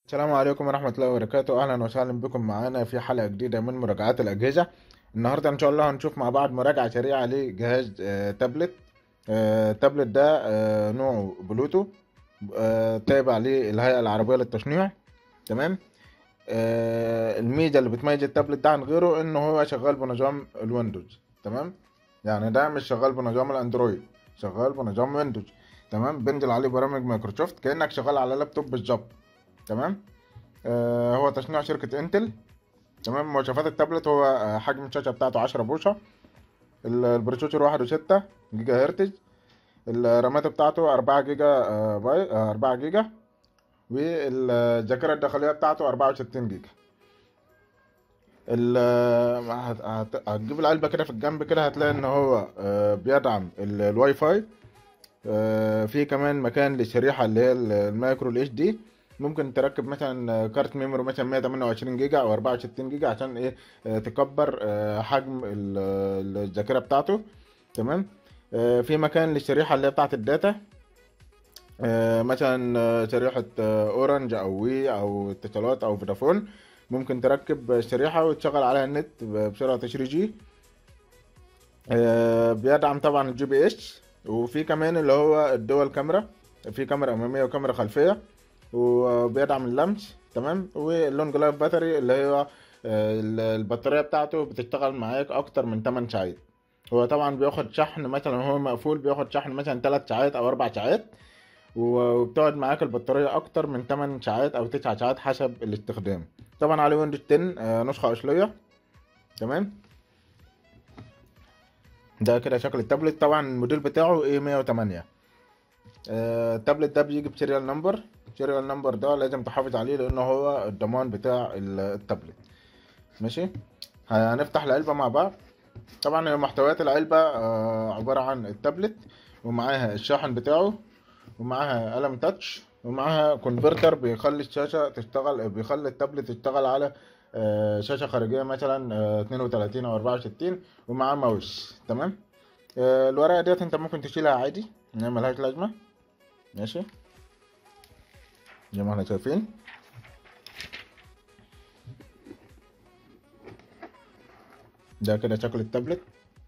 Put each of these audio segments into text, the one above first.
السلام عليكم ورحمة الله وبركاته أهلا وسهلا بكم معانا في حلقة جديدة من مراجعات الأجهزة النهاردة إن شاء الله هنشوف مع بعض مراجعة سريعة لجهاز آه، تابلت آه، التابلت ده آه، نوعه بلوتو آه، تابع للهيئة العربية للتصنيع تمام آه، الميزة اللي بتميز التابلت ده عن غيره إن هو شغال بنظام الويندوز تمام يعني ده مش شغال بنظام الأندرويد شغال بنظام ويندوز تمام بينزل عليه برامج مايكروسوفت كأنك شغال على لابتوب بالظبط تمام آه هو تصنيع شركة انتل تمام مواصفات التابلت هو آه، حجم الشاشة بتاعته عشرة بوصة ال- البروسيسور واحد وستة جيجا هرتز الرامات بتاعته أربعة جيجا آه، باي آه، أربعة جيجا والذاكرة الداخلية بتاعته أربعة وستين جيجا ال- هت- هت- هتجيب العلبة كده في الجنب كده هتلاقي إن هو آه، بيدعم ال- الواي فاي آه، في كمان مكان للشريحة اللي هي ال- المايكرو الاتش دي ممكن تركب مثلا كارت ميموري مثلا 128 جيجا او 64 جيجا عشان ايه آه، تكبر آه، حجم ال- ال- الذاكرة بتاعته تمام آه، في مكان للشريحة اللي هي بتاعت الداتا آه، مثلا آه، شريحة آه، اورنج او وي او اتصالات او فودافون ممكن تركب شريحة وتشغل عليها النت بسرعة 3 جي آه، بيدعم طبعا الجي بي اس وفي كمان اللي هو الدول كاميرا في كاميرا اماميه وكاميرا خلفيه وبيدعم اللمس تمام واللونج لايف باتري اللي هي آه، ال- البطاريه بتاعته بتشتغل معاك اكتر من 8 ساعات هو طبعا بياخد شحن مثلا هو مقفول بياخد شحن مثلا 3 ساعات او 4 ساعات وبتقعد معاك البطاريه اكتر من 8 ساعات او 9 ساعات حسب الاستخدام طبعا عليه ويندوز 10 آه، نسخه اصليه تمام ده كده شكل التابلت طبعا الموديل بتاعه ايه 108 آه، التابلت ده بيجي بسيريال نمبر سيريال نمبر ده لازم تحافظ عليه لانه هو الضمان بتاع ال- التابلت ماشي هنفتح العلبة مع بعض طبعا هي محتويات العلبة آه، عبارة عن التابلت ومعاها الشاحن بتاعه ومعاها قلم تاتش ومعاها كونفرتر بيخلي الشاشة تشتغل بيخلي التابلت يشتغل على آه، شاشة خارجية مثلا آه، 32 أو 64 ومعاه ماوس تمام آه، الورقة ديت انت ممكن تشيلها عادي انها ملهاش لازمة ماشي زي ما احنا شايفين ده كده شكل التابلت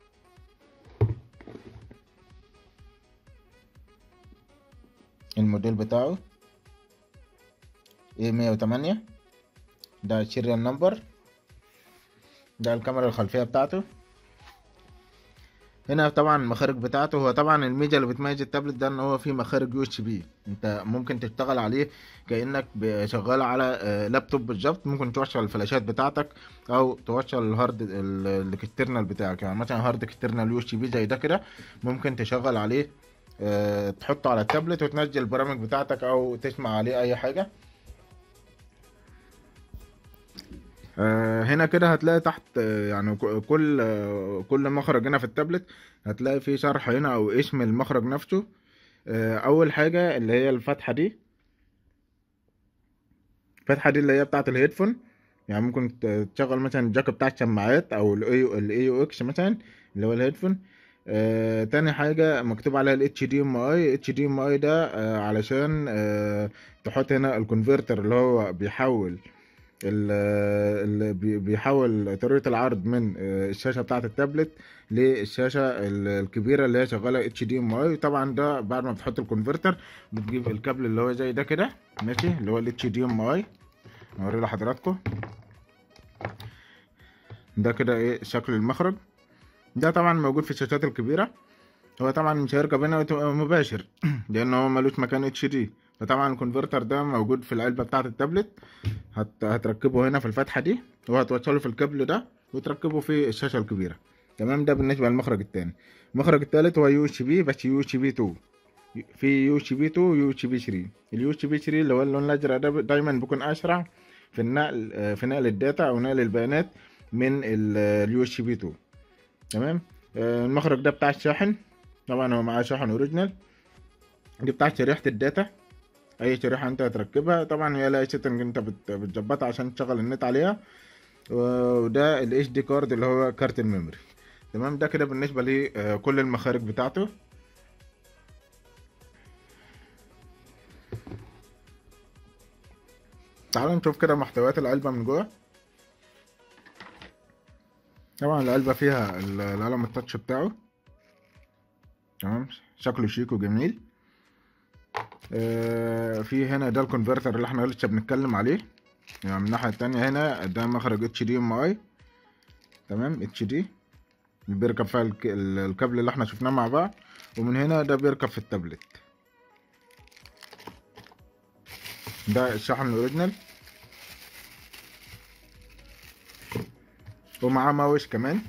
الموديل بتاعه ايه 108 ده السيريال نمبر ده الكاميرا الخلفية بتاعته هنا طبعا المخارج بتاعته هو طبعا الميزه اللي بتميز التابلت ده ان هو فيه مخارج يو اس بي انت ممكن تشتغل عليه كانك ب- شغال على آه، لابتوب بالظبط ممكن توصل الفلاشات بتاعتك او توصل الهارد ال- الاكسترنال بتاعك يعني مثلا هارد اكسترنال يو اس بي زي ده كده ممكن تشغل عليه آه، تحطه على التابلت وتنزل البرامج بتاعتك او تسمع عليه اي حاجه آه، هنا كده هتلاقي تحت آه، يعني ك- كل آه، كل مخرج هنا في التابلت هتلاقي فيه شرح هنا او اسم المخرج نفسه آه، اول حاجة اللي هي الفتحة دي الفتحة دي اللي هي بتاعة الهيدفون يعني ممكن ت- تشغل مثلا الجاك بتاع السماعات او الاي الاي او اكس مثلا اللي هو الهيدفون آه، تاني حاجة مكتوب عليها ال HDMI HDMI ده آه، علشان آه، تحط هنا الكونفرتر اللي هو بيحول اللي بيحول طريقة العرض من آه، الشاشة بتاعة التابلت للشاشة ال- الكبيرة اللي هي شغالة اتش دي ام اي طبعا ده بعد ما بتحط الكونفرتر بتجيب الكابل اللي هو زي ده كده ماشي اللي هو الاتش دي ام اي اوري لحضراتكم ده كده ايه شكل المخرج ده طبعا موجود في الشاشات الكبيرة هو طبعا مش هيركب هنا وت- مباشر لان هو ملوش مكان اتش دي فطبعا الكونفرتر ده موجود في العلبة بتاعة التابلت هت... هتركبه هنا في الفتحة دي وهتوصله في الكابل ده وتركبه في الشاشة الكبيرة تمام ده بالنسبة للمخرج التاني المخرج التالت هو يو اتش بي بس يو اتش بي 2 في يو اتش بي 2 ويو اتش بي 3 اليو اتش بي 3 اللي هو اللون الازرق ده دايما بيكون اسرع في النقل آه، في نقل الداتا او نقل البيانات من اليو اتش بي 2 تمام آه، المخرج ده بتاع الشاحن طبعا هو معاه شاحن اوريجينال دي بتاع شريحة الداتا اي شريحة انت هتركبها طبعا هي لها سيتنج انت بت- بتظبطها عشان تشغل النت عليها وده ال اتش دي كارد اللي هو كارت الميموري تمام ده كده بالنسبة لكل المخارج بتاعته تعالوا نشوف كده محتويات العلبة من جوه طبعا العلبة فيها ال- القلم التاتش بتاعه تمام شكله شيك وجميل آه، في هنا ده الكونفرتر اللي احنا لسه بنتكلم عليه يعني من الناحية التانية هنا ده مخرج اتش دي ام اي تمام اتش دي بيركب فيها الك- ال- الكابل اللي احنا شفناه مع بعض ومن هنا ده بيركب في التابلت ده الشحن الاوريجينال ومعاه ماوس كمان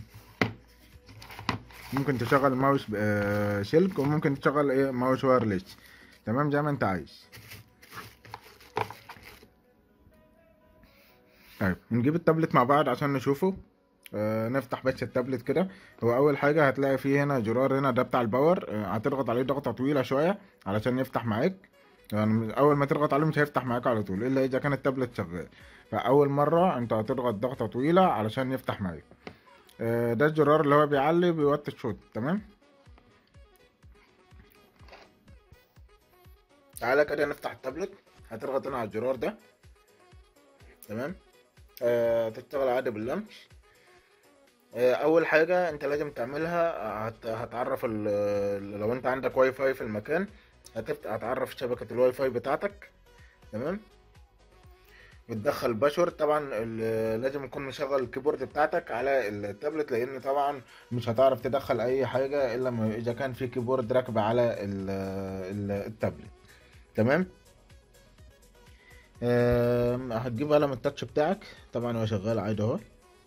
ممكن تشغل ماوس آه، سلك وممكن تشغل ايه ماوس وايرلس تمام زي ما انت عايز طيب نجيب التابلت مع بعض عشان نشوفه آه نفتح بس التابلت كده هو اول حاجه هتلاقي فيه هنا زرار هنا ده بتاع الباور آه هتضغط عليه ضغطه طويله شويه علشان يفتح معاك يعني اول ما تضغط عليه مش هيفتح معاك على طول الا اذا كان التابلت شغال فاول مره انت هتضغط ضغطه طويله علشان يفتح معاك آه ده الزرار اللي هو بيعلي بيوطي الصوت تمام تعالى كده نفتح التابلت هتضغط هنا على الزرار ده تمام آه تشتغل عادي باللمس آه، اول حاجه انت لازم تعملها هت... هتعرف ال... لو انت عندك واي فاي في المكان هتفت... هتعرف شبكه الواي فاي بتاعتك تمام بتدخل باشورد طبعا ال... لازم يكون مشغل الكيبورد بتاعتك على التابلت لان طبعا مش هتعرف تدخل اي حاجه الا ما اذا كان في كيبورد راكب على ال... ال... التابلت تمام آم، هتجيب قلم التاتش بتاعك طبعا هو شغال عادي اهو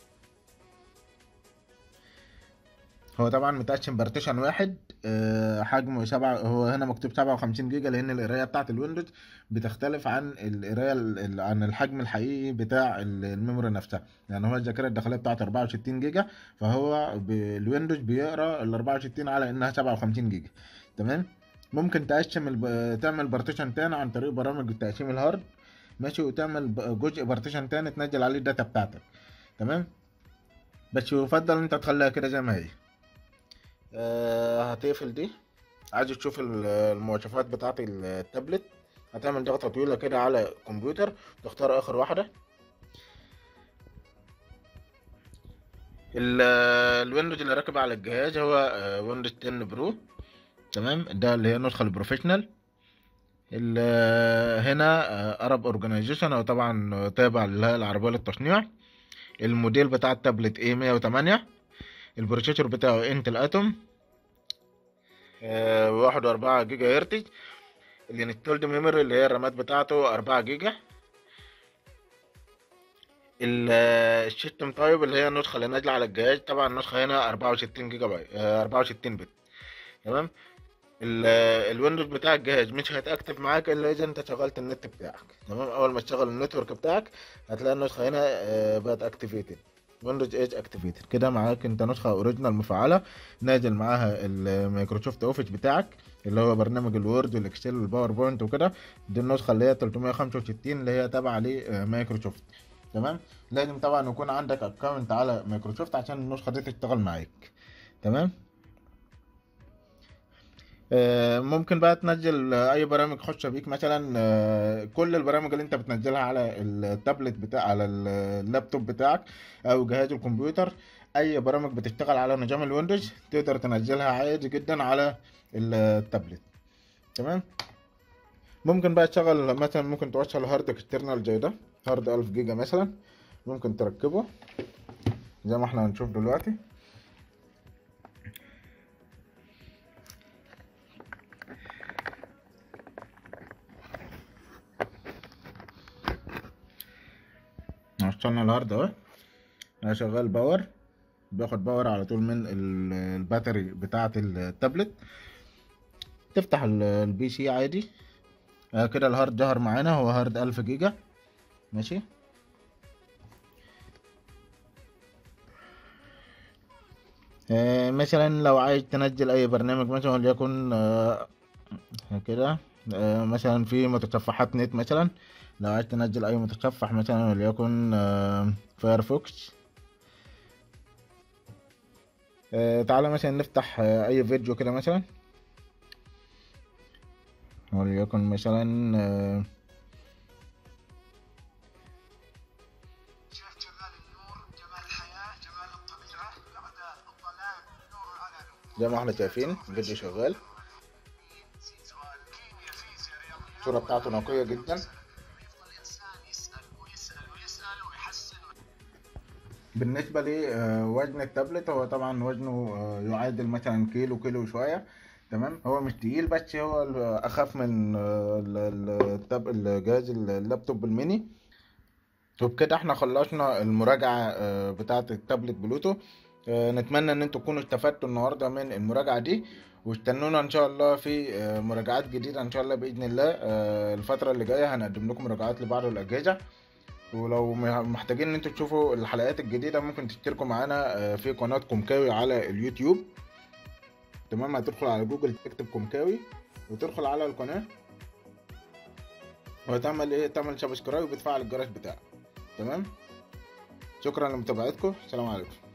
هو طبعا متقسم بارتيشن واحد آه، حجمه سبعة هو هنا مكتوب سبعة وخمسين جيجا لأن القراية بتاعة الويندوز بتختلف عن القراية ال- ال- عن الحجم الحقيقي بتاع ال- الميموري نفسها يعني هو الذاكرة الداخلية بتاعته أربعة وستين جيجا فهو ب- الويندوز بيقرا ال 64 على إنها سبعة وخمسين جيجا تمام ممكن تقسم الب... تعمل بارتيشن تاني عن طريق برامج تقسيم الهارد ماشي وتعمل ب- جزء بارتيشن تاني تنزل عليه الداتا بتاعتك تمام بس يفضل انت تخليها كده زي ما هي آه هتقفل دي عايز تشوف ال- المواصفات بتاعت التابلت هتعمل ضغطة طويلة كده على الكمبيوتر تختار آخر واحدة ال- الويندوز اللي راكب على الجهاز هو آه، ويندوز 10 برو تمام ده اللي هي النسخة البروفيشنال ال- هنا ارب اورجانيزيشن هو طبعا تابع للهيئة العربية للتصنيع الموديل بتاع التابلت ايه 108 البروسيسور بتاعه انتل اتوم واحد واربعة جيجا هرتز الانستولد ميموري اللي هي الرامات بتاعته أربعة جيجا ال- السيستم تايب اللي هي النسخة اللي نازلة على الجهاز طبعا النسخة هنا أربعة وستين جيجا بايت أربعة وستين بت تمام ال- الويندوز بتاع الجهاز مش هيتاكتف معاك الا اذا انت شغلت النت بتاعك تمام اول ما تشغل النتورك بتاعك هتلاقي النسخه هنا آه، بقت اكتيفيتد ويندوز ايج اكتيفيتد كده معاك انت نسخه اوريجينال مفعله نازل معاها المايكروسوفت اوفيس بتاعك اللي هو برنامج الوورد والاكسل والباوربوينت وكده دي النسخه اللي هي 365 اللي هي تابعه لمايكروسوفت تمام لازم طبعا يكون عندك اكونت على مايكروسوفت عشان النسخه دي تشتغل معاك تمام آه، ممكن بقى تنزل آه، اي برامج خاصه بيك مثلا آه، كل البرامج اللي انت بتنزلها على التابلت بتاع على اللابتوب بتاعك او جهاز الكمبيوتر اي برامج بتشتغل على نظام الويندوز تقدر تنزلها عادي جدا على التابلت تمام ممكن بقى تشغل مثلا ممكن توصل هارد اكسترنال زي ده هارد 1000 جيجا مثلا ممكن تركبه زي ما احنا هنشوف دلوقتي وصلنا الهارد اهو انا شغال باور بياخد باور على طول من ال- الباتري بتاعة التابلت تفتح ال- البي سي عادي آه كده الهارد ظهر معانا هو هارد ألف جيجا ماشي آه مثلا لو عايز تنزل اي برنامج مثلا وليكن آه كده آه مثلا في متصفحات نت مثلا لو عايز تنزل اي متصفح مثلا وليكن آه فايرفوكس آه تعالى مثلا نفتح آه اي فيديو كده مثلا وليكن مثلا آه زي ما احنا شايفين الفيديو شغال الصورة بتاعته نقية جدا بالنسبة لوزن التابلت هو طبعا وزنه آه، يعادل مثلا كيلو كيلو وشوية تمام هو مش تقيل بس هو ال- أخف من آه، ال- ال- التاب الجهاز اللابتوب الميني وبكده احنا خلصنا المراجعة آه، بتاعة التابلت بلوتو آه، نتمنى ان انتوا تكونوا استفدتوا النهاردة من المراجعة دي واستنونا ان شاء الله في آه، مراجعات جديدة ان شاء الله بإذن الله آه، الفترة اللي جاية هنقدم لكم مراجعات لبعض الأجهزة ولو م- محتاجين ان انتوا تشوفوا الحلقات الجديدة ممكن تشتركوا معانا آه، في قناة كومكاوي على اليوتيوب تمام هتدخل على جوجل تكتب كومكاوي وتدخل على القناة وتعمل ايه تعمل سبسكرايب وتفعل الجرس بتاعك تمام شكرا لمتابعتكم السلام عليكم